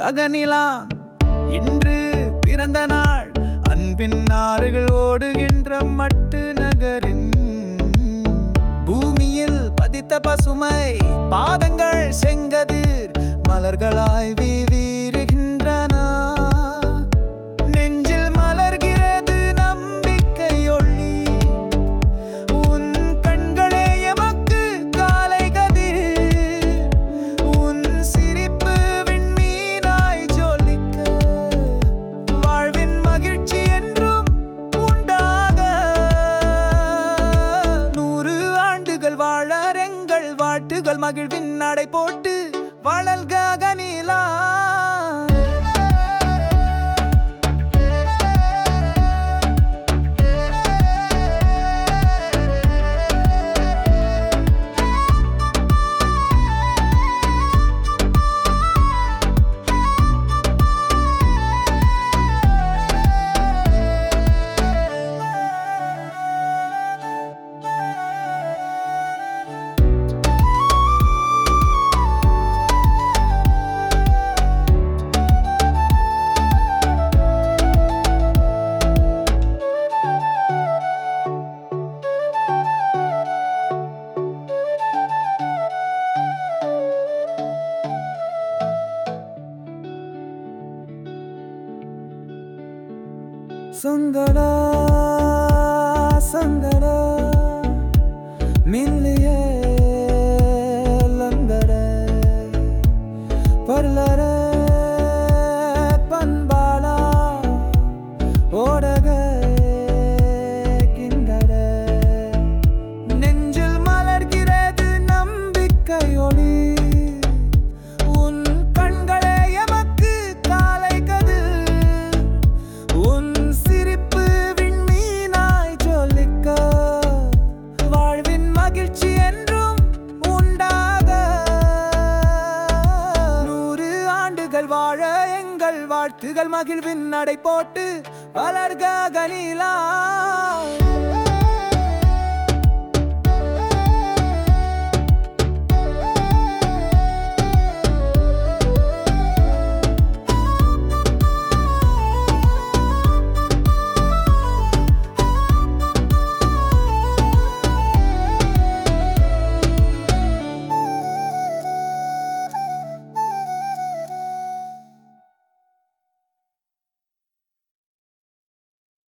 அகனிலா இன்று பிறந்த நாள் அன்பின் ஆறுகள் ஓடுகின்ற மட்டு நகரின் பூமியில் பதித்த பசுமை பாதங்கள் செங்கதிர் மலர்களாய் வீவீறுகின்றன நெஞ்சில் மலர்கிறது நம்பிக்கை ஒளி உன் கண்களே எமக்கு காலை கதிர் உன் சிரிப்பு விண்மீனாய் ஜொலிக்க வாழ்வின் மகிழ்ச்சி என்றும் உண்டாக நூறு ஆண்டுகள் வாழ எங்கள் வாட்டுகள் மகிழ்வின் நடை போட்டு வளல்க அகனிலா சங்கட சங்கட மில்லிய லங்கட பர்லர பண்பாளா ஓடக கிண்டட நெஞ்சில் மலர்கிறது நம்பிக்கையொளி உன் கண்களே எமக்கு காலை கதிர் உன் சிரிப்பு விண்மீனாய் ஜொலிக்க வாழ்வின் மகிழ்ச்சி என்றும் உண்டாக நூறு ஆண்டுகள் வாழ எங்கள் வாழ்த்துகள் மகிழ்வின் நடை போட்டு வளர்க கனிலா